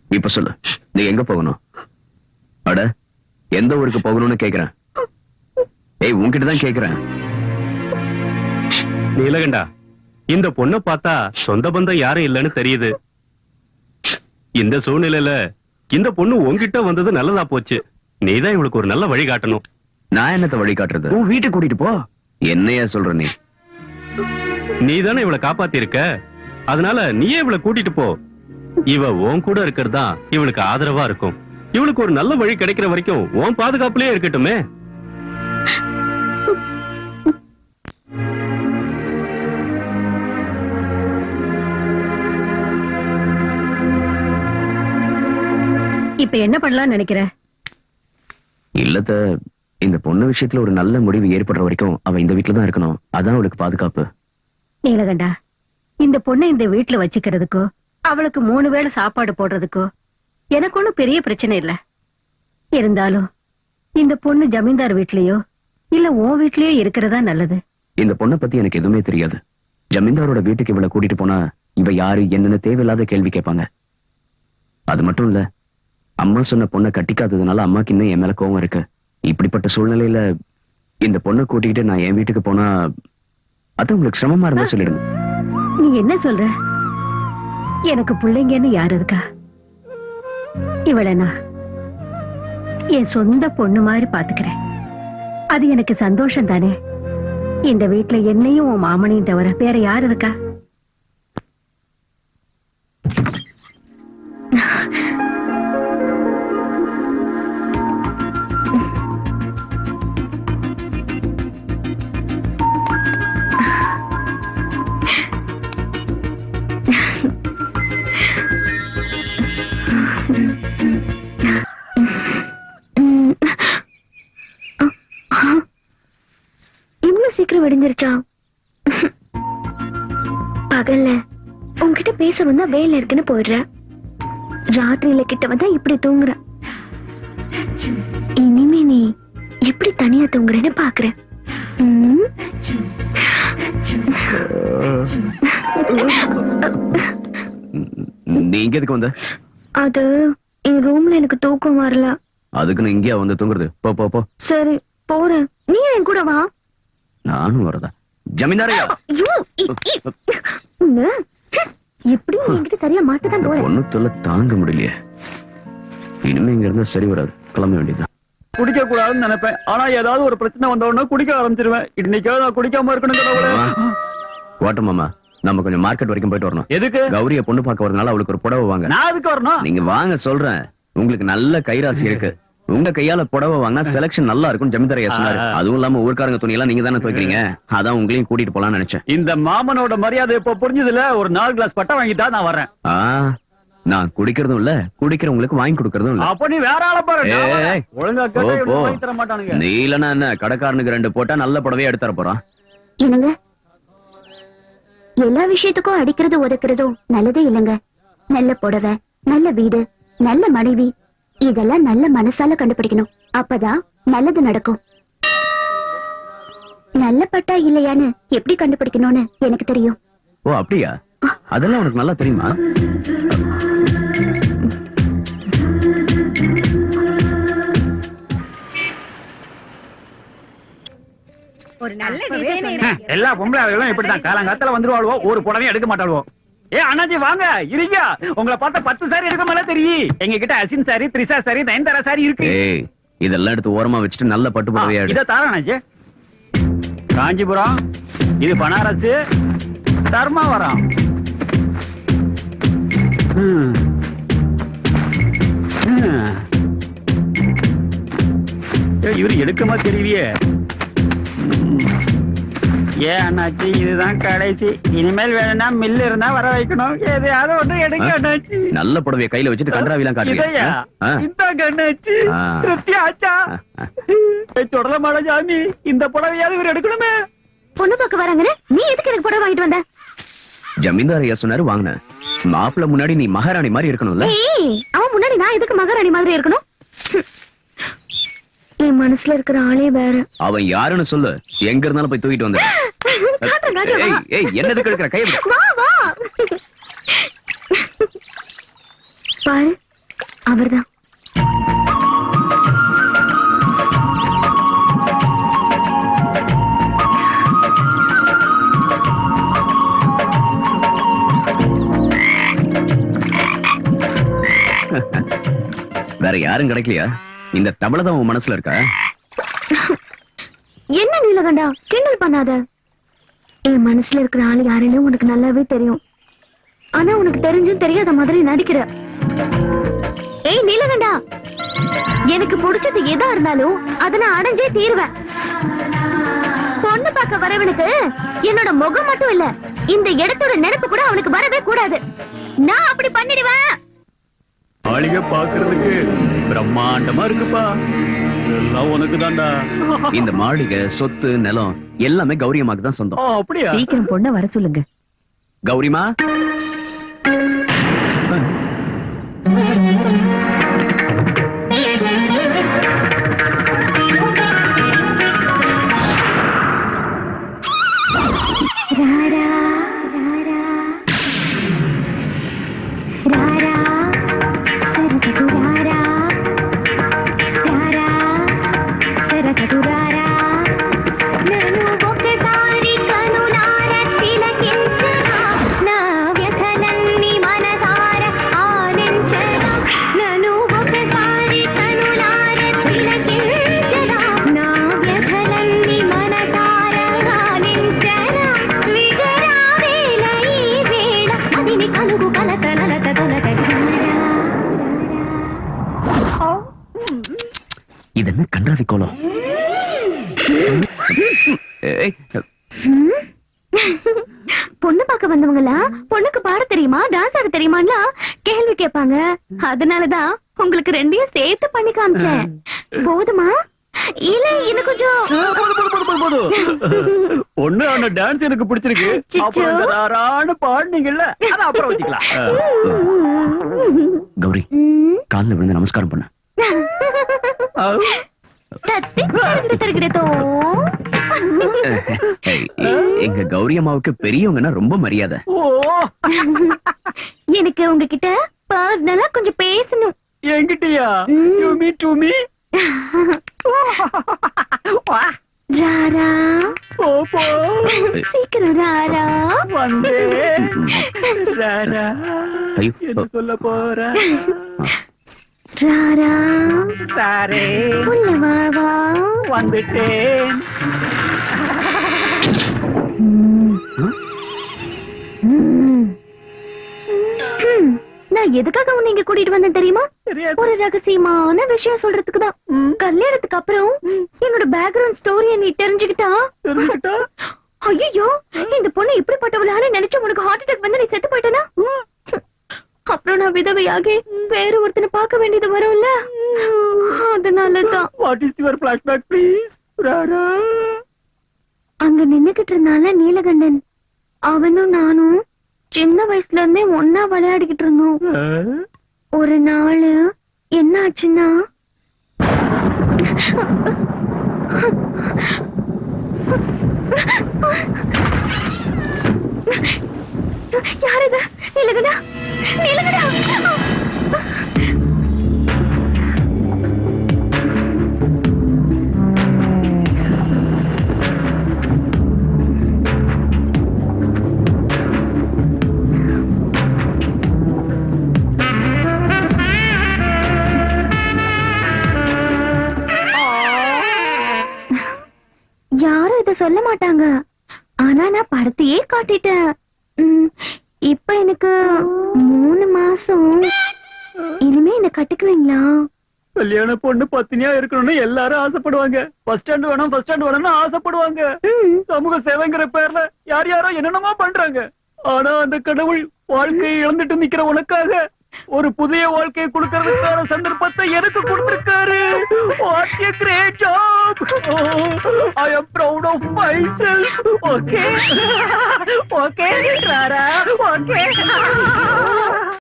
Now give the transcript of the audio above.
இப்ப சொல்லு நீ எங்க போகணும் அட எந்த ஊருக்கு போகணும்னு கேக்குறேன் ஏய் உன்கிட்ட தான் கேக்குறேன் நீலகண்டா இந்த பொண்ணை பார்த்தா சொந்த பந்தம் யாரும் இல்லைன்னு தெரியுது இந்த சூழ்நிலையில இந்த பொண்ணு உன்கிட்ட வந்தது நல்லதா போச்சு நீதான் இவளுக்கு ஒரு நல்ல வழி காட்டணும் நான் என்னத்த வழி காட்டுறது உன் வீட்டுக்கு கூட்டிட்டு போ என்னையா சொல்ற நீ நீதானே இவளை காப்பாத்தி இருக்க அதனால நீயே இவளை கூட்டிட்டு போ இவ உன் கூட இருக்கிறது தான் இவளுக்கு ஆதரவா இருக்கும் இவளுக்கு ஒரு நல்ல வழி கிடைக்கிற வரைக்கும் உன் பாதுகாப்புலயே இருக்கட்டுமே இப்ப என்ன பண்ணலாம்னு நினைக்கிற இல்லத்த இந்த பொண்ணு விஷயத்துல ஒரு நல்ல முடிவு ஏற்படுற வரைக்கும் அவ இந்த வீட்டுல தான் இருக்கணும் அதான் அவளுக்கு பாதுகாப்பு நீலகண்டா இந்த பொண்ணை இந்த வீட்டுல வச்சுக்கிறதுக்கோ அவளுக்கு மூணு வேளை சாப்பாடு போடுறதுக்கோ எனக்கு ஒண்ணும் பெரிய பிரச்சனை இல்ல இருந்தாலும் இந்த பொண்ணு ஜமீன்தார் வீட்லயோ இல்ல உன் வீட்லயோ இருக்கிறதா நல்லது இந்த பொண்ணை பத்தி எனக்கு எதுவுமே தெரியாது ஜமீன்தாரோட வீட்டுக்கு இவளை கூட்டிட்டு போனா இவ யாரு என்னன்னு தேவையில்லாத கேள்வி கேட்பாங்க அது மட்டும் இல்ல அம்மா சொன்ன பொண்ணை கட்டிக்காததுனால அம்மாக்கு இன்னும் என் மேல கோவம் இருக்கு இப்படிப்பட்ட சூழ்நிலையில இந்த பொண்ணை கூட்டிக்கிட்டு நான் என் வீட்டுக்கு போனா அது உங்களுக்கு சிரமமா இருந்தா சொல்லிடுங்க நீ என்ன சொல்ற எனக்கு பிள்ளைங்கன்னு யாரு இருக்கா இவளை நான் என் சொந்த பொண்ணு மாதிரி பாத்துக்கிறேன் அது எனக்கு சந்தோஷம் தானே இந்த வீட்டுல என்னையும் உன் மாமனையும் தவிர வேற யாரு இருக்கா இவ்வளவு சீக்கிரம் விடிஞ்சிருச்சா பகல்ல உன்கிட்ட பேச வந்தா வேலை இருக்குன்னு போயிடுற ராத்திரியில கிட்ட வந்தா இப்படி தூங்குற இனிமே நீ எப்படி தனியா தூங்குறேன்னு பாக்குறேன் ம்? நீ இங்க எதுக்கு வந்த அது என் ரூம்ல எனக்கு தூக்கம் வரல அதுக்கு நான் இங்கேயா வந்து தூங்குறது போ போ போ சரி போறேன் நீ என் கூட வா நானும் வரதா ஜமீன்தாரையா ஐயோ, இ- இ- உன்னை, எப்படி நீ என்கிட்ட சரியா மாட்டதான் போற பொண்ணு தொல்லை தாங்க முடியலையே இனிமே இங்க இருந்தா சரி வராது கிளம்ப வேண்டியதுதான் குடிக்க கூடாதுன்னு நினைப்பேன் ஆனா ஏதாவது ஒரு பிரச்சனை வந்த உடனே குடிக்க ஆரம்பிச்சிருவேன் இன்னைக்காவது நான் குடிக்காம இருக்கணும் கடவுளே. ஓட்ட மாமா நம்ம கொஞ்சம் மார்க்கெட் வரைக்கும் போயிட்டு வரணும் எதுக்கு கௌரிய பொண்ணு பார்க்க வரதுனால அவளுக்கு ஒரு புடவை வாங்க நான் எதுக்கு வரணும் நீங்க வாங்க சொல்றேன் உங்களுக்கு நல்ல கைராசி இருக்கு உங்க கையால புடவை வாங்கினா செலக்ஷன் நல்லா இருக்கும் ஜமீன்தாரையா சொன்னாரு ஆ. அதுவும் இல்லாம ஊர்க்காரங்க துணி எல்லாம் நீங்க தானே துவைக்கிறீங்க அதான் உங்களையும் கூட்டிட்டு போலாம்னு நினைச்சேன் இந்த மாமனோட மரியாதை இப்ப புரிஞ்சதுல ஒரு நாலு கிளாஸ் பட்டை வாங்கிட்டா நான் வரேன் ஆ நான் குடிக்கிறதும் இல்ல குடிக்கிறவங்களுக்கு வாங்கி கொடுக்கறதும் இல்ல அப்ப நீ வேற ஆள பாரு நான் ஏய், வரேன். ஏய். ஒழுங்கா போ, கேட்டா போ. இவனுக்கு வாங்கி தர மாட்டானுங்க நீ இல்லனா என்ன கடைக்காரனுக்கு ரெண்டு போட்டா நல்ல புடவையா எடுத்து தர போறான் என்னங்க எல்லா விஷயத்துக்கும் அடிக்கிறது உதைக்கிறதும் நல்லதே இல்லைங்க நல்ல புடவை நல்ல வீடு நல்ல மனைவி இதெல்லாம் நல்ல மனசால கண்டுபிடிக்கணும் அப்பதான் நல்லது நடக்கும் நல்ல பட்டா இல்லையான்னு எப்படி கண்டுபிடிக்கணும்னு எனக்கு தெரியும் ஓ அப்படியா அதெல்லாம் உனக்கு நல்லா தெரியுமா ஒரு நல்ல எல்லா பொம்பளைகளும் இப்படிதான் காலங்காலத்துல வந்துருவாளுவோ ஒரு புடவையும் எடுக்க மாட்டாளுவோ ஏ அண்ணாச்சி வாங்க இருங்க உங்களை பார்த்தா பத்து சாரி எடுக்க மேல தெரியும் எங்க கிட்ட அசின் சாரி த்ரிசா சாரி நயன்தாரா சாரி இருக்கு ஏய் இதெல்லாம் எடுத்து ஓரமா வச்சுட்டு நல்ல பட்டு புடவையா எடு இத தார அண்ணாச்சி காஞ்சிபுரம் இது பனாரஸ் தர்மாவரம் ம். ம். ஏய், இவரு எடுக்கமா தெரியலையே ம். ஏன் அண்ணாச்சி இதுதான் கடைசி இனிமேல் வேணும்னா மில்லு இருந்தா வர வைக்கணும் எதையாவது ஒண்ணு எடுக்க ஆ? அண்ணாச்சி நல்ல புடவைய கையில வச்சுட்டு கன்றாவிலாம் இதையா காட்டுவீங்க ஆ? இந்த அண்ணாச்சி ஆ. திருப்தி ஆச்சா தொடர மாட சாமி இந்த புடவையாவது இவர் எடுக்கணுமே பொண்ணு பார்க்க வராங்கன்னு நீ எதுக்கு எனக்கு புடவை வாங்கிட்டு வந்த ஜமீன்தார் ஐயா சொன்னாரு வாங்கினேன் மாப்பிள்ள முன்னாடி நீ மகாராணி மாதிரி இருக்கணும்ல ஏய் அவன் முன்னாடி நான் எதுக்கு மகாராணி மாதிரி இருக்கணும் என் மனசுல இருக்கிற ஆளே வேற அவன் யாருன்னு சொல்லு எங்க இருந்தாலும் போய் தூக்கிட்டு வந்து காட்டுறேன், காட்டுறேன், ஏய் வா. ஏய் என்னதுக்கு எடுக்கிற கை விடு. வா வா பாரு அவர்தான் வேற யாரும் கிடைக்கலையா இந்த தவளை தான் உன் மனசுல இருக்கா என்ன நீலகண்டா கிண்டல் பண்ணாத என் மனசுல இருக்கிற ஆள் யாருன்னு உனக்கு நல்லாவே தெரியும் ஆனா உனக்கு தெரிஞ்சும் தெரியாத மாதிரி நடிக்கிற ஏய் நீலகண்டா எனக்கு பிடிச்சது எதா இருந்தாலும் அதை நான் அடைஞ்சே தீருவேன் பொண்ணு பார்க்க வரவனுக்கு என்னோட முகம் மட்டும் இல்ல இந்த இடத்தோட நினைப்பு கூட அவனுக்கு வரவே கூடாது நான் அப்படி பண்ணிடுவேன் ஆளிக பாக்குறதுக்கு பிரம்மாண்டமா இருக்குப்பா எல்லாம் உனக்கு தான்டா இந்த மாளிகை சொத்து நிலம் எல்லாமே கௌரியமாக்கு தான் சொந்தம் அப்படியா சீக்கிரம் பொண்ண வர சொல்லுங்க கௌரிமா ராரா ராரா రారా సరసకు రారా రారా సరసకు రారా నన్ను ఒక్కసారి కనులార తిలకించరా నా వ్యథలన్నీ మనసార ఆలించరా నన్ను ఒక్కసారి కనులార తిలకించరా నా వ్యథలన్నీ మనసార ఆలించరా విగరావేల ఈ వేళ అదిని కలుగు కలత నలత తొలత இது என்ன கன்றாவி கோலம் ஏய், பொண்ணு பார்க்க வந்தவங்களா பொண்ணுக்கு பாட தெரியுமா டான்ஸ் ஆட தெரியுமான்னா கேள்வி கேட்பாங்க அதனாலதான் உங்களுக்கு ரெண்டையும் சேர்த்து பண்ணி காமிச்சேன் போதுமா இல்ல இது கொஞ்சம் போதும், போதும், போதும், போதும். பொண்ணு ஆன டான்ஸ் எனக்கு பிடிச்சிருக்கு அச்சச்சோ. அப்புறம் இந்த ராரான்னு பாடுனீங்கல்ல அத அப்புறம் வச்சுக்கலாம் கௌரி ம். கால்ல விழுந்து நமஸ்காரம் பண்ண அஹ். தத்தி தருகிட தருகிடத்தோ. ஏய், எங்க கௌரி அம்மாவுக்கு பெரியவங்கன்னா ரொம்ப மரியாதை ஓ எனக்கு உங்ககிட்ட பர்சனலா கொஞ்சம் பேசணும் என்கிட்டயா ம். யூ மீ டு மீ ராரா போ போ சீக்கிரம் ராரா வந்தே ராரா ஐயோ. என்ன சொல்ல போற ராரா சாரே உள்ள வா வா வந்துட்டேன் ம். ம். நான் எதுக்காக உன்னை இங்க கூட்டிட்டு வந்தேன் தெரியுமா தெரியாது ஒரு ரகசியமான விஷயம் சொல்றதுக்கு தான் ம். கல்யாணத்துக்கு அப்புறம் என்னோட பேக்ரவுண்ட் ஸ்டோரிய நீ தெரிஞ்சுக்கிட்டா தெரிஞ்சுக்கிட்டா ஐயோ இந்த பொண்ணு இப்படிப்பட்டவளான்னு நினைச்சு உனக்கு ஹார்ட் அட்டாக் வந்து நீ செத்து போயிட்டனா அப்புறம் நான் விதவையாகி வேற ஒருத்தனை பார்க்க வேண்டியது வரும்ல அதனாலதான் what is your flashback please ராரா அங்க நின்னுகிட்டு இருந்தால நீலகண்டன் அவனும் நானும் சின்ன வயசுல இருந்தே ஒன்னா விளையாடிக்கிட்டு இருந்தோம் அஹ். ஒரு நாள் என்ன ஆச்சுன்னா யார் இது நீலகண்டா நீலகண்டா யாரும் இத சொல்ல மாட்டாங்க ஆனா நான் படத்தையே காட்டிட்டேன் ம், இப்ப எனக்கு மூணு மாசம் இனிமே என்ன கட்டுக்குவீங்களா கல்யாண பொண்ணு பத்தினியா இருக்கணும்னு எல்லாரும் ஆசைப்படுவாங்க ஃபர்ஸ்ட் ஸ்டாண்ட் வேணும் ஃபர்ஸ்ட் ஸ்டாண்ட் வேணும்னு ஆசைப்படுவாங்க ம், சமூக சேவைங்கிற பேர்ல யார் யாரோ என்னென்னமோ பண்றாங்க ஆனா அந்த கடவுள் வாழ்க்கையை இழந்துட்டு நிக்கிற உனக்காக ஒரு புதிய வாழ்க்கையை கொடுக்கறதுக்கான சந்தர்ப்பத்தை எனக்கு கொடுத்திருக்காரு what a great job I am proud of myself okay okay ராரா ஓகே